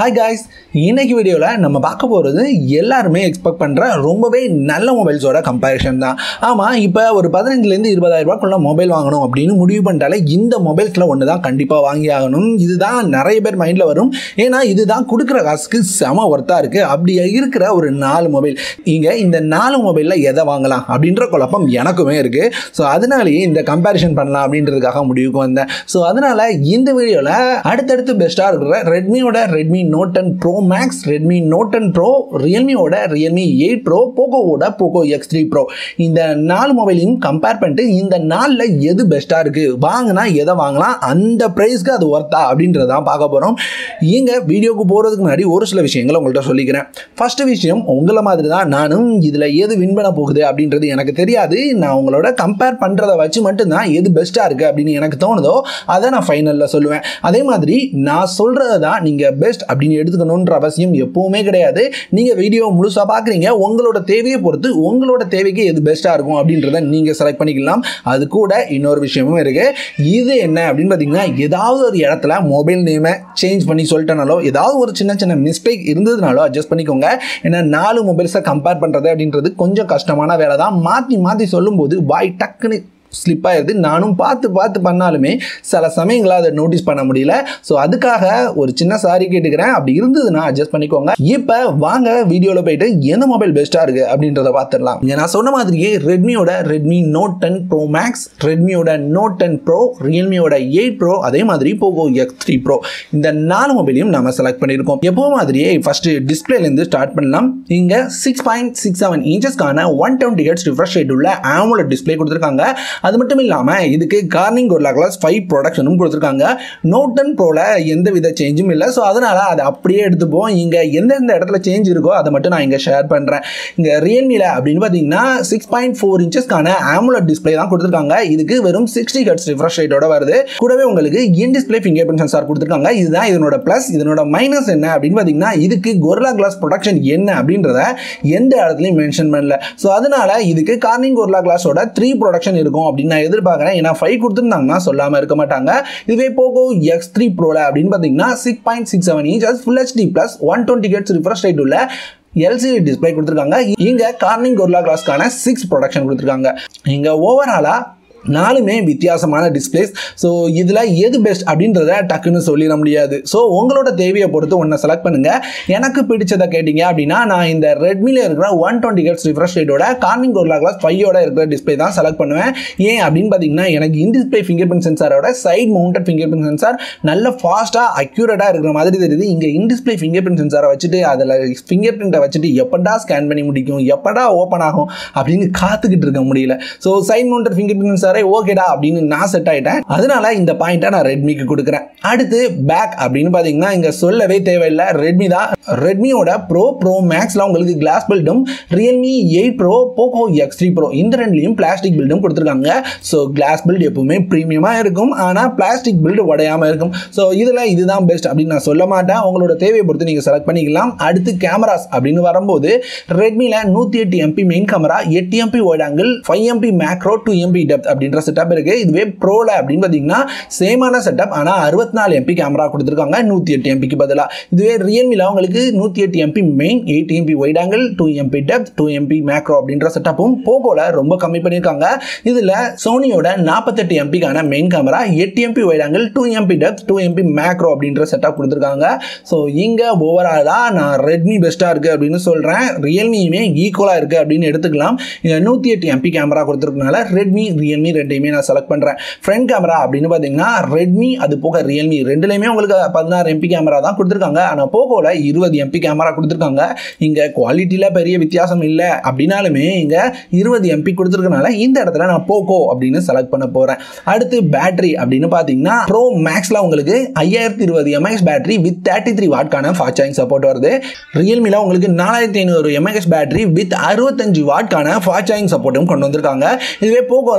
hi guys இன்னைக்கு வீடியோவில் நம்ம பார்க்க போகிறது எல்லாருமே எக்ஸ்பெக்ட் பண்ணுற ரொம்பவே நல்ல மொபைல்ஸோட கம்பேரிஷன் தான் ஆமாம் இப்போ ஒரு பதினஞ்சுலேருந்து இருபதாயிரம் ரூபாய்க்குள்ள மொபைல் வாங்கணும் அப்படின்னு முடிவு பண்ணிட்டாலே இந்த மொபைல்ஸில் ஒன்று தான் கண்டிப்பாக வாங்கி ஆகணும் இதுதான் நிறைய பேர் மைண்டில் வரும் ஏன்னா இதுதான் கொடுக்குற காசுக்கு செம ஒர்த்தாக இருக்குது அப்படி இருக்கிற ஒரு நாலு மொபைல் இங்கே இந்த நாலு மொபைலில் எதை வாங்கலாம் அப்படின்ற குழப்பம் எனக்குமே இருக்குது ஸோ அதனாலேயே இந்த கம்பேரிஷன் பண்ணலாம் அப்படின்றதுக்காக முடிவுக்கு வந்தேன் ஸோ அதனால் இந்த வீடியோவில் அடுத்தடுத்து பெஸ்ட்டாக இருக்கிற ரெட்மியோட Redmi note ten pro max Redmi note ten pro ரியல்மியோட ரியல்மி எயிட் ப்ரோ போகோவோட போகோ எக்ஸ் த்ரீ ப்ரோ இந்த நாலு மொபைலையும் கம்பேர் பண்ணிட்டு இந்த நாளில் எது பெஸ்ட்டாக இருக்குது வாங்கினா எதை வாங்கலாம் அந்த ப்ரைஸ்க்கு அது ஒர்த்தா அப்படின்றதான் பார்க்க போகிறோம் இங்கே வீடியோக்கு போகிறதுக்கு முன்னாடி ஒரு சில விஷயங்களை உங்கள்கிட்ட சொல்லிக்கிறேன் ஃபஸ்ட்டு விஷயம் உங்களை மாதிரி தான் நானும் இதில் எது வின் பண்ண போகுது அப்படின்றது எனக்கு தெரியாது நான் உங்களோட கம்பேர் பண்ணுறதை வச்சு மட்டும்தான் எது பெஸ்ட்டாக இருக்குது அப்படின்னு எனக்கு தோணுதோ அதை நான் ஃபைனலில் சொல்லுவேன் அதே மாதிரி நான் சொல்கிறத தான் நீங்கள் பெஸ்ட் அப்படின்னு எடுத்துக்கணுன்ற அவசியம் எப்பவுமே கிடையாது நீங்கள் வீடியோ முழுசாக பார்க்குறீங்க உங்களோட தேவையை பொறுத்து உங்களோட தேவைக்கு எது பெஸ்ட்டாக இருக்கும் அப்படின்றத நீங்கள் செலக்ட் பண்ணிக்கலாம் அது கூட இன்னொரு விஷயமும் இருக்குது இது என்ன அப்படின்னு பார்த்தீங்கன்னா ஏதாவது ஒரு இடத்துல மொபைல் நேமை சேஞ்ச் பண்ணி சொல்லிட்டனாலோ ஏதாவது ஒரு சின்ன சின்ன மிஸ்டேக் இருந்ததுனாலோ அட்ஜஸ்ட் பண்ணிக்கோங்க ஏன்னா நாலு மொபைல்ஸை கம்பேர் பண்ணுறது அப்படின்றது கொஞ்சம் கஷ்டமான வேலை தான் மாற்றி மாற்றி சொல்லும்போது வாய் டக்குன்னு ஸ்லிப் ஆயிடுது நானும் பார்த்து பார்த்து பண்ணாலுமே சில சமயங்களில் அதை நோட்டீஸ் பண்ண முடியல ஸோ அதுக்காக ஒரு சின்ன சாரி கேட்டுக்கிறேன் அப்படி இருந்ததுன்னா அட்ஜஸ்ட் பண்ணிக்கோங்க இப்போ வாங்க வீடியோவில் போயிட்டு எந்த மொபைல் பெஸ்ட்டாக இருக்குது அப்படின்றத பார்த்துடலாம் இங்கே நான் சொன்ன மாதிரியே ரெட்மியோட Redmi note ten pro max ரெட்மியோட நோட் டென் ப்ரோ ரியல்மியோட எயிட் ப்ரோ அதே மாதிரி போகோ எக்ஸ் த்ரீ ப்ரோ இந்த நாலு மொபைலையும் நம்ம செலக்ட் பண்ணியிருக்கோம் எப்போ மாதிரியே ஃபர்ஸ்ட் டிஸ்பிளேலேருந்து ஸ்டார்ட் பண்ணலாம் இங்கே சிக்ஸ் பாயிண்ட் சிக்ஸ் செவன் இன்ச்சஸ்க்கான one twenty hertz refresh rate உள்ள ஆமோல டிஸ்பிளே கொடுத்துருக்காங்க அது மட்டும் இல்லாமல் இதுக்கு கார்னிங் ஒரு கிளாஸ் ஃபைவ் ப்ரொடக்ஷனும் கொடுத்துருக்காங்க நோட் டென் ப்ரோவில் எந்த வித சேஞ்சும் இல்லை ஸோ அதனால் அதை அப்படியே எடுத்துப்போம் இங்கே எந்தெந்த இடத்துல சேஞ்ச் இருக்கோ அதை மட்டும் நான் இங்கே ஷேர் பண்ணுறேன் இங்கே ரியல்மியில் அப்படின்னு பார்த்தீங்கன்னா சிக்ஸ் பாயிண்ட் ஃபோர் இன்ச்சஸ்க்கான ஆமுலட் டிஸ்பிளே தான் கொடுத்துருக்காங்க இதுக்கு வெறும் சிக்ஸ்டி ஹெட்ஸ் ரிஃப்ரெஷ் ரேட்டோட வருது கூடவே உங்களுக்கு in display fingerprint sensor கொடுத்துருக்காங்க இதுதான் இதனோட ப்ளஸ் இதனோட மைனஸ் என்ன அப்படின்னு பார்த்தீங்கன்னா இதுக்கு கொர்லா கிளாஸ் ப்ரொடக்ஷன் என்ன அப்படின்றத எந்த இடத்துலையும் மென்ஷன் பண்ணல ஸோ அதனால இதுக்கு கார்னிங் கொர்லா கிளாஸோட த்ரீ ப்ரொடக்ஷன் இருக்கும் அப்படின்னு நான் எதிர்பார்க்குறேன் ஏன்னா ஃபைவ் கொடுத்துருந்தாங்கன்னா சொல்லாமல் இருக்க மாட்டாங்க இதுவே போகோ எக்ஸ் த்ரீ ப்ரோல அப்படின்னு பார்த்தீங்கன்னா six point six seven inches full HD plus one twenty hertz refresh rate உள்ள எல்சிடி டிஸ்பிளே கொடுத்துருக்காங்க இங்கே கார்னிங் கொர்லா கிளாஸ்க்கான சிக்ஸ் ப்ரொடக்ஷன் கொடுத்துருக்காங்க இங்கே ஓவராலாக நாலுமே வித்தியாசமான டிஸ்பிளேஸ் ஸோ இதில் எது பெஸ்ட் அப்படின்றத டக்குன்னு சொல்லிட முடியாது ஸோ உங்களோட தேவையை பொறுத்து ஒன்றை செலக்ட் பண்ணுங்கள் எனக்கு பிடிச்சதை கேட்டிங்க அப்படின்னா நான் இந்த ரெட்மியில் இருக்கிற ஒன் டுவெண்ட்டி ஹெட்ஸ் ரிஃப்ரெஷ் ரேட்டோட கார்னிங் கோர்லா கிளாஸ் ஃபைவோட இருக்கிற டிஸ்பிளே தான் செலக்ட் பண்ணுவேன் ஏன் அப்படின்னு பார்த்தீங்கன்னா எனக்கு இன் டிஸ்பிளே ஃபிங்கர் பிரிண்ட் சென்சாரோட side mounted fingerprint sensor நல்ல ஃபாஸ்ட்டாக அக்யூரேட்டாக இருக்கிற மாதிரி தெரியுது இங்கே இன் டிஸ்பிளே ஃபிங்கர் பிரிண்ட் சென்சாரை வச்சுட்டு அதில் ஃபிங்கர் பிரிண்ட்டை வச்சுட்டு எப்படா ஸ்கேன் பண்ணி முடிக்கும் எப்படா ஓப்பன் ஆகும் அப்படின்னு காத்துக்கிட்டு இருக்க முடியல so side mounted fingerprint சென்சாரே ஓகேடா அப்படின்னு நான் செட் ஆகிட்டேன் அதனால இந்த பாயிண்ட்டை நான் ரெட்மிக்கு கொடுக்குறேன் அடுத்து பேக் அப்படின்னு பார்த்தீங்கன்னா இங்கே சொல்லவே தேவையில்லை ரெட்மி தான் ரெட்மியோட ப்ரோ ப்ரோ மேக்ஸில் உங்களுக்கு கிளாஸ் பில்டும் Realme eight pro Poco X three pro இந்த ரெண்டுலையும் பிளாஸ்டிக் பில்டும் கொடுத்துருக்காங்க ஸோ கிளாஸ் பில்ட் எப்பவுமே ப்ரீமியமாக இருக்கும் ஆனால் பிளாஸ்டிக் பில்டு உடையாமல் இருக்கும் ஸோ இதில் இதுதான் பெஸ்ட் அப்படின்னு நான் சொல்ல மாட்டேன் உங்களோட தேவையை பொறுத்து நீங்கள் செலக்ட் பண்ணிக்கலாம் அடுத்து கேமராஸ் அப்படின்னு வரும்போது ரெட்மியில் நூற்றி எட்டு எம்பி மெயின் கேமரா எட்டு MP wide angle five MP macro two MP depth அப்படின்ற செட்டப் இருக்குது இதுவே ப்ரோல அப்படின்னு பார்த்தீங்கன்னா சேமான செட்டப் ஆனால் அறுபத்தி நாலு எம்பி கேமரா கொடுத்துருக்காங்க நூற்றி எட்டு எம்பிக்கு பதிலாக இதுவே ரியல்மியில் உங்களுக்கு நூற்றி எட்டு MP main eight MP wide angle two MP depth two MP macro அப்படின்ற செட்டப்பும் போகோல ரொம்ப கம்மி பண்ணியிருக்காங்க இதில் சோனியோட நாற்பத்தெட்டு எம்பிக்கான மெயின் கேமரா எட்டு MP wide angle two MP depth two MP macro அப்படின்ற செட்டப் கொடுத்துருக்காங்க ஸோ இங்கே ஓவராலாக நான் ரெட்மி பெஸ்ட்டாக இருக்குது அப்படின்னு சொல்கிறேன் ரியல்மியுமே ஈக்குவலாக இருக்குது அப்படின்னு எடுத்துக்கலாம் இங்கே நூற்றி எட்டு எம்பி கேமரா கொடுத்துருக்கனால ரெட்மி ரியல்மி ரெண்டையுமே நான் செலக்ட் பண்ணுறேன் ஃப்ரண்ட் கேமரா அப்படின்னு பார்த்தீங்கன்னா ரெட்மி அது போக ரியல்மி ரெண்டுலேயுமே உங்களுக்கு பதினாறு எம்பி கேமரா தான் கொடுத்துருக்காங்க ஆனால் போகோவில் இருபது எம்பி கேமரா கொடுத்துருக்காங்க இங்கே குவாலிட்டியில் பெரிய வித்தியாசம் இல்லை அப்படின்னாலுமே இங்கே இருபது எம்பி கொடுத்துருக்கனால இந்த இடத்துல நான் போகோ அப்படின்னு செலக்ட் பண்ண போகிறேன் அடுத்து பேட்டரி அப்படின்னு பார்த்தீங்கன்னா ப்ரோ மேக்ஸில் உங்களுக்கு ஐயாயிரத்தி இருபது mAh battery with thirty three வாட்கான ஃபாஸ்ட் சார்ஜிங் சப்போர்ட் வருது ரியல்மியில் உங்களுக்கு நாலாயிரத்தி ஐநூறு எம்ஏஎஸ் பேட்டரி வித் அறுபத்தஞ்சு வாட்கான ஃபாஸ்ட் சார்ஜிங் சப்போர்ட்டும் கொண்டு வந்திருக்காங்க இதுவே போகோவில் உங்களுக்கு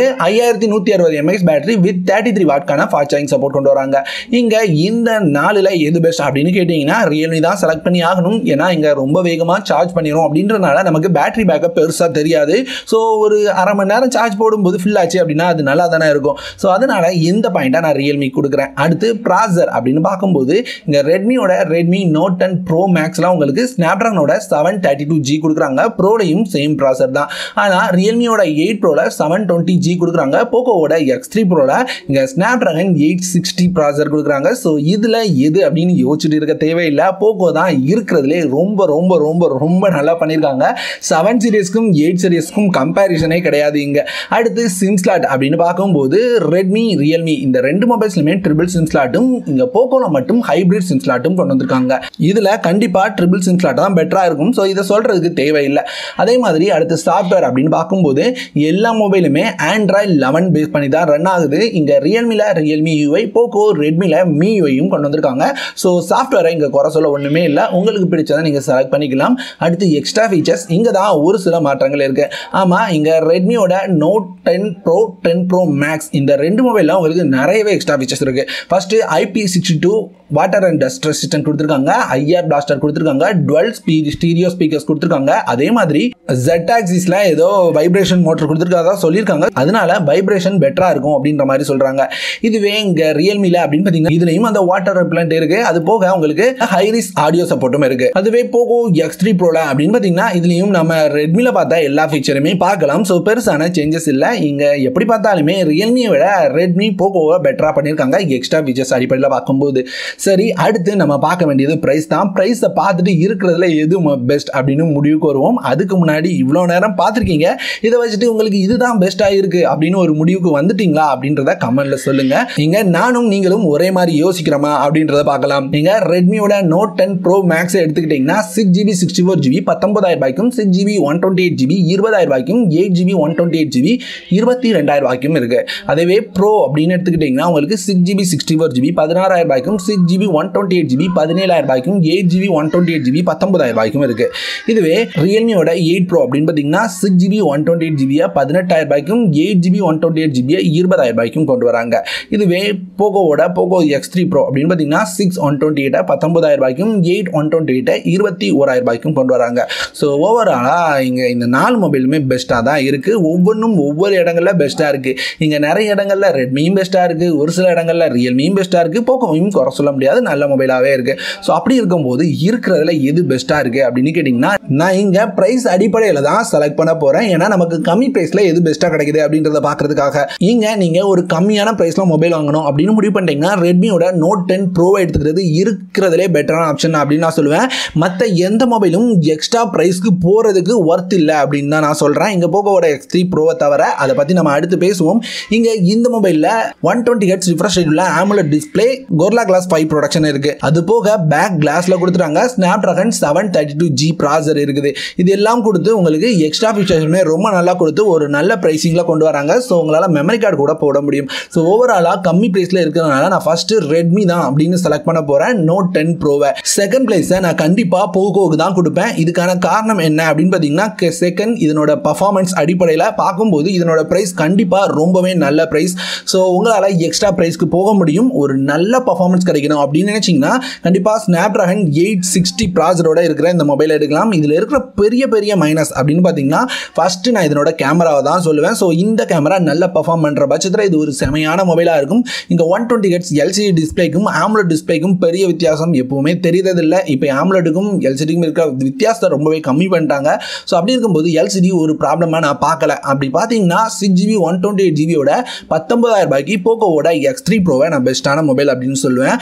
உங்களுக்கு ஐயாயிரத்தி நூற்றி அறுபது mAh battery with thirty three வாட்கான ஃபாஸ்ட் சார்ஜிங் சப்போர்ட் கொண்டு வராங்க இங்கே இந்த நாளில் எது பெஸ்ட் அப்படின்னு கேட்டிங்கன்னா ரியல்மி தான் செலக்ட் பண்ணி ஆகணும் ஏன்னா இங்கே ரொம்ப வேகமாக சார்ஜ் பண்ணிடும் அப்படின்றனால நமக்கு பேட்டரி பேக்கப் பெருசாக தெரியாது ஸோ ஒரு அரை மணி நேரம் சார்ஜ் போடும்போது ஃபில் ஆச்சு அப்படின்னா அது நல்லா தானே இருக்கும் ஸோ அதனால் இந்த பாயிண்ட்டை நான் ரியல்மி கொடுக்குறேன் அடுத்து ப்ராசர் அப்படின்னு பார்க்கும்போது இங்கே ரெட்மியோட ரெட்மி நோட் டென் ப்ரோ மேக்ஸ்லாம் உங்களுக்கு ஸ்னாப்ட்ராகனோட செவன் தேர்ட்டி டூ ஜி கொடுக்குறாங்க ப்ரோலையும் சேம் ப்ராசர் தான் ஆனால் ரியல்மியோட எயிட் ப்ரோவில் செவன் டுவெண்ட்டி ஜி கொடுக்குறாங்க போக்கோவோட எக்ஸ் த்ரீ ப்ரோவில் இங்கே ஸ்னாப்ட்ராகன் எயிட் சிக்ஸ்டி ப்ராசர் கொடுக்குறாங்க ஸோ இதில் எது அப்படின்னு யோசிச்சுட்டு இருக்க தேவையில்லை போக்கோ தான் இருக்கிறதுலே ரொம்ப ரொம்ப ரொம்ப ரொம்ப நல்லா பண்ணியிருக்காங்க செவன் சீரியஸ்க்கும் எயிட் சீரியஸ்க்கும் கம்பேரிசனே கிடையாது இங்கே அடுத்து சிம் ஸ்லாட் அப்படின்னு பார்க்கும்போது ரெட்மி ரியல்மி இந்த ரெண்டு மொபைல்ஸ்லையுமே ட்ரிபிள் சிம் ஸ்லாட்டும் இங்கே போக்கோவில் மட்டும் ஹைப்ரிட் சிம் ஸ்லாட்டும் கொண்டு வந்திருக்காங்க இதில் கண்டிப்பாக ட்ரிபிள் சிம் ஸ்லாட் தான் பெட்டராக இருக்கும் ஸோ இதை சொல்கிறதுக்கு தேவையில்லை அதே மாதிரி அடுத்து சாஃப்ட்வேர் அப்படின்னு பார்க்கும்போது எல்லா மொபைலுமே ஆண்ட்ராய்ட் லெவன் பேஸ் பண்ணி தான் ரன் ஆகுது இங்கே ரியல்மியில் ரியல்மி யூஐ போக்கோ ரெட்மியில் மீ யூஐயும் கொண்டு வந்திருக்காங்க ஸோ சாஃப்ட்வேரை இங்கே குறை சொல்ல ஒன்றுமே இல்லை உங்களுக்கு பிடிச்சதை நீங்கள் செலக்ட் பண்ணிக்கலாம் அடுத்து எக்ஸ்ட்ரா ஃபீச்சர்ஸ் இங்கே தான் ஒரு சில மாற்றங்கள் இருக்குது ஆமாம் இங்கே ரெட்மியோட note ten pro ten pro max இந்த ரெண்டு மொபைலில் உங்களுக்கு நிறையவே எக்ஸ்ட்ரா ஃபீச்சர்ஸ் இருக்குது first IP sixty two water and dust resistant கொடுத்துருக்காங்க ஐஆர் பிளாஸ்டர் கொடுத்துருக்காங்க டுவெல் ஸ்பீ ஸ்டீரியோ ஸ்பீக்கர்ஸ் கொடுத்துருக்காங்க அதே மாதிரி ஜெட் ஆக்சிஸில் ஏதோ வைப்ரேஷன் மோட்டர் கொடுத்துருக்காதா சொல்லியிருக்காங்க அதனால வைப்ரேஷன் பெட்டராக இருக்கும் அப்படின்ற மாதிரி சொல்கிறாங்க இதுவே இங்கே ரியல்மியில் அப்படின்னு பார்த்தீங்கன்னா இதுலேயும் அந்த வாட்டர் ரெப்லண்ட் இருக்குது அது போக உங்களுக்கு ஹைரிஸ் ஆடியோ சப்போர்ட்டும் இருக்குது அதுவே போகோ எக்ஸ் த்ரீ ப்ரோல அப்படின்னு பார்த்தீங்கன்னா இதுலேயும் நம்ம ரெட்மியில் பார்த்தா எல்லா ஃபீச்சருமே பார்க்கலாம் ஸோ பெருசான சேஞ்சஸ் இல்லை இங்கே எப்படி பார்த்தாலுமே ரியல்மியை விட ரெட்மி போகோவை பெட்டராக பண்ணியிருக்காங்க எக்ஸ்ட்ரா ஃபீச்சர்ஸ் அடிப்படையில் பார்க்கும்போது சரி அடுத்து நம்ம பார்க்க வேண்டியது ப்ரைஸ் தான் ப்ரைஸை பார்த்துட்டு இருக்கிறதுல எது பெஸ்ட் அப்படின்னு முடிவுக்கு வருவோம் அதுக்கு முன்னாடி இவ்வளோ நேரம் பார்த்துருக்கீங்க இதை வச்சுட்டு உங்களுக்கு இதுதான் பெஸ்ட்டாக இருக்குது அப்படின்னு ஒரு முடிவுக்கு வந்துட்டீங்களா அப்படின்றத கமெண்ட்ல சொல்லுங்க இங்க நானும் நீங்களும் ஒரே மாதிரி யோசிக்கிறோமா அப்படின்றத பார்க்கலாம் நீங்க ரெட்மியோட நோட் டென் ப்ரோ மேக்ஸ் எடுத்துக்கிட்டீங்கன்னா six GB sixty four GB பத்தொன்பதாயிரம் ரூபாய்க்கும் six GB one twenty eight GB இருபதாயிரம் ரூபாய்க்கும் eight GB one twenty eight GB இருபத்தி ரெண்டாயிரம் ரூபாய்க்கும் இருக்கு அதுவே ப்ரோ அப்படின்னு எடுத்துக்கிட்டீங்கன்னா உங்களுக்கு six GB sixty four GB பதினாறாயிரம் ரூபாய்க்கும் six GB one twenty eight GB பதினேழாயிரம் ரூபாய்க்கும் eight GB one twenty eight GB பத்தொன்பதாயிரம் ரூபாய்க்கும் இருக்கு இதுவே ரியல்மியோட எயிட் ப்ரோ அப்படின்னு பார்த்தீங்கன்னா six GB one twenty eight ஜிபியை பதினெட்டாயிரம் ரூபாய்க்கும் eight GB one twenty eight ஜிபியை இருபதாயிரம் ரூபாய்க்கும் கொண்டு வராங்க இதுவே போகோவோட போகோ எக்ஸ் த்ரீ ப்ரோ அப்படின்னு பார்த்தீங்கன்னா சிக்ஸ் ஒன் டுவெண்ட்டி எயிட்டை பத்தொன்பதாயிரம் ரூபாய்க்கும் எயிட் ஒன் டுவெண்ட்டி எயிட்டை இருபத்தி ஓராயிரம் ரூபாய்க்கும் கொண்டு வராங்க ஸோ ஓவராலாக இங்கே இந்த நாலு மொபைலுமே பெஸ்ட்டாக தான் இருக்குது ஒவ்வொன்றும் ஒவ்வொரு இடங்களில் பெஸ்ட்டாக இருக்குது இங்கே நிறைய இடங்களில் ரெட்மியும் பெஸ்ட்டாக இருக்குது ஒரு சில இடங்களில் ரியல்மியும் பெஸ்ட்டாக இருக்குது போக்கோவையும் குறை சொல்ல முடியாது நல்ல மொபைலாகவே இருக்குது ஸோ அப்படி இருக்கும்போது இருக்கிறதுல எது பெஸ்ட்டாக இருக்குது அப்படின்னு கேட்டிங்கன்னா நான் இங்கே ப்ரைஸ் அடிப்படையில் தான் செலக்ட் பண்ண போகிறேன் ஏன்னா நமக்கு கம்மி ப்ரைஸில் எது பெஸ்ட்டாக கிடைக்குது அப்படின்றத பார்க்கறதுக்காக இங்கே நீங்கள் ஒரு கம்மியான ப்ரைஸில் மொபைல் வாங்கணும் அப்படின்னு முடிவு பண்ணிட்டீங்கன்னா ரெட்மியோட நோட் டென் ப்ரோவை எடுத்துக்கிறது இருக்கிறதுலே பெட்டரான ஆப்ஷன் அப்படின்னு நான் சொல்லுவேன் மற்ற எந்த மொபைலும் எக்ஸ்ட்ரா ப்ரைஸ்க்கு போகிறதுக்கு ஒர்த் இல்லை அப்படின்னு தான் நான் சொல்கிறேன் இங்கே போகோட எக்ஸ் த்ரீ ப்ரோவை தவிர அதை பற்றி நம்ம அடுத்து பேசுவோம் இங்கே இந்த மொபைலில் ஒன் டுவெண்ட்டி ஹெட்ஸ் ரிஃப்ரெஷ் உள்ள AMOLED display Gorilla glass five protection இருக்குது அது போக பேக் கிளாஸில் கொடுத்துட்டாங்க Snapdragon seven thirty two G processor இருக்குது இது எல்லாம் கொடுத்து உங்களுக்கு எக்ஸ்ட்ரா ஃபீச்சர்ஸுமே ரொம்ப நல்லா கொடுத்து ஒரு நல்ல ப்ரைஸிங்கில் கொண்டு வராங்க ஸோ உங்களால் மெமரி கார்டு கூட போட முடியும் ஸோ ஓவராலாக கம்மி ப்ரைஸில் இருக்கிறதுனால நான் ஃபஸ்ட்டு ரெட்மி தான் அப்படின்னு செலக்ட் பண்ண போகிறேன் நோட் டென் ப்ரோவை செகண்ட் பிளேஸை நான் கண்டிப்பாக போகோவுக்கு தான் கொடுப்பேன் இதுக்கான காரணம் என்ன அப்படின்னு பார்த்தீங்கன்னா செகண்ட் இதனோட பர்ஃபார்மன்ஸ் அடிப்படையில் பார்க்கும்போது இதனோட ப்ரைஸ் கண்டிப்பாக ரொம்பவே நல்ல ப்ரைஸ் ஸோ உங்களால் எக்ஸ்ட்ரா ப்ரைஸ்க்கு போக முடியும் ஒரு நல்ல பர்ஃபார்மன்ஸ் கிடைக்கணும் அப்படின்னு நினச்சிங்கன்னா கண்டிப்பாக ஸ்னாப் ட்ராகன் எயிட் சிக்ஸ்டி ப்ராசரோட இருக்கிற இந்த மொபைல் எடுக்கலாம் இதில் இருக்கிற பெரிய பெரிய மைனஸ் அப்படின்னு பார்த்தீங்கன்னா ஃபஸ்ட்டு நான் இதனோட கேமராவை தான் சொல்லுவேன் ஸோ இந்த கேமரா நல்ல பர்ஃபார்ம் பண்ணுற பட்சத்தில் இது ஒரு செமையான மொபைலாக இருக்கும் இங்கே ஒன் டுவெண்ட்டி ஹெட்ஸ் எல்சிடி டிஸ்பிளேக்கும் ஆம்லெட் டிஸ்பிளேக்கும் பெரிய வித்தியாசம் எப்பவுமே தெரியறதில்ல இப்போ ஆம்லெட்டுக்கும் எல்சிடிக்கும் இருக்கிற வித்தியாசத்தை ரொம்பவே கம்மி பண்ணிட்டாங்க ஸோ அப்படி இருக்கும்போது எல்சிடி ஒரு ப்ராப்ளமாக நான் பார்க்கல அப்படி பார்த்தீங்கன்னா six GB one twenty eight ஜிபியோட பத்தொன்பதாயிரம் ரூபாய்க்கு போக்கோவோட எக்ஸ் த்ரீ ப்ரோவை நான் பெஸ்ட்டான மொபைல் அப்படின்னு சொல்லுவேன்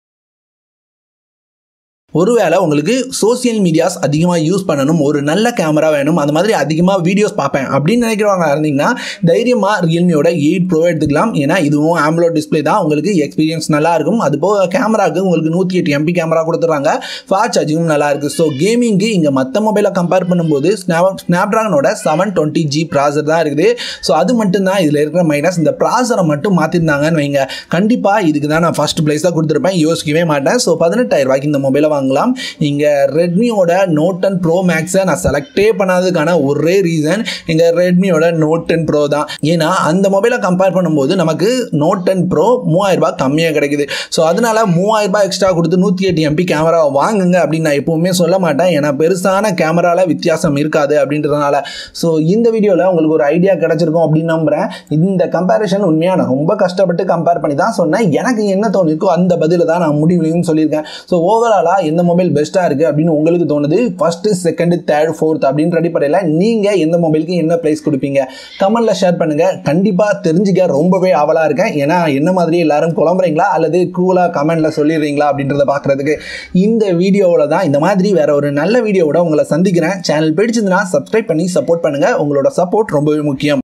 ஒருவேளை உங்களுக்கு சோசியல் மீடியாஸ் அதிகமாக யூஸ் பண்ணணும் ஒரு நல்ல கேமரா வேணும் அந்த மாதிரி அதிகமாக வீடியோஸ் பார்ப்பேன் அப்படின்னு நினைக்கிறவங்க இருந்தீங்கன்னா தைரியமாக ரியல்மியோட எயிட் ப்ரோ எடுத்துக்கலாம் ஏன்னா இதுவும் ஆம்லோ டிஸ்பிளே தான் உங்களுக்கு எக்ஸ்பீரியன்ஸ் நல்லா இருக்கும் அது போக கேமராவுக்கு உங்களுக்கு நூற்றி எட்டு எம்பி கேமரா கொடுத்துட்றாங்க ஃபாஸ்ட் சார்ஜிங்கும் நல்லா இருக்குது ஸோ கேமிங்க்கு இங்கே மற்ற மொபைலை கம்பேர் பண்ணும்போது ஸ்னாப் ஸ்னாப் ட்ராகனோட செவன் டுவெண்ட்டி ஜி ப்ராசர் தான் இருக்குது ஸோ அது மட்டும்தான் இதில் இருக்கிற மைனஸ் இந்த ப்ராசரை மட்டும் மாற்றிருந்தாங்கன்னு வைங்க கண்டிப்பாக இதுக்கு தான் நான் ஃபஸ்ட் ப்ளேஸ் தான் கொடுத்துருப்பேன் யோசிக்கவே மாட்டேன் ஸோ பதினெட்டாயிரம் ரூபாய்க்கு இந்த மொபைலை வாங்க வாங்கலாம் இங்கே ரெட்மியோட நோட் டென் ப்ரோ மேக்ஸை நான் செலக்டே பண்ணாததுக்கான ஒரே ரீசன் இங்கே ரெட்மியோட நோட் டென் ப்ரோ தான் ஏன்னா அந்த மொபைலை கம்பேர் பண்ணும்போது நமக்கு நோட் டென் ப்ரோ மூவாயிரம் ரூபாய் கம்மியாக கிடைக்குது ஸோ அதனால மூவாயிரம் ரூபாய் எக்ஸ்ட்ரா கொடுத்து நூற்றி எட்டு எம்பி கேமரா வாங்குங்க அப்படின்னு நான் எப்பவுமே சொல்ல மாட்டேன் ஏன்னா பெருசான கேமராவில் வித்தியாசம் இருக்காது அப்படின்றதுனால ஸோ இந்த வீடியோவில் உங்களுக்கு ஒரு ஐடியா கிடைச்சிருக்கும் அப்படின்னு நம்புகிறேன் இந்த கம்பேரிஷன் உண்மையாக நான் ரொம்ப கஷ்டப்பட்டு கம்பேர் பண்ணி தான் சொன்னேன் எனக்கு என்ன தோணிருக்கோ அந்த பதில தான் நான் முடிவுலையும் சொல்லியிருக்கேன் ஸோ ஓவராலாக எந்த மொபைல் பெஸ்ட்டாக இருக்குது அப்படின்னு உங்களுக்கு தோணுது ஃபஸ்ட்டு செகண்டு தேர்ட் ஃபோர்த் அப்படின்ற அடிப்படையில் நீங்கள் எந்த மொபைலுக்கு என்ன ப்ரைஸ் கொடுப்பீங்க கமெண்ட்டில் ஷேர் பண்ணுங்கள் கண்டிப்பாக தெரிஞ்சுக்க ரொம்பவே ஆவலாக இருக்கேன் ஏன்னா என்ன மாதிரி எல்லாரும் குழம்புறீங்களா அல்லது கூலாக கமெண்ட்டில் சொல்லிடுறீங்களா அப்படின்றத பார்க்குறதுக்கு இந்த வீடியோவில் தான் இந்த மாதிரி வேற ஒரு நல்ல வீடியோவோட உங்களை சந்திக்கிறேன் சேனல் பிடிச்சிருந்துன்னா சப்ஸ்கிரைப் பண்ணி சப்போர்ட் பண்ணுங்கள் உங்களோட சப்போர்ட் ரொம்பவே முக்கியம்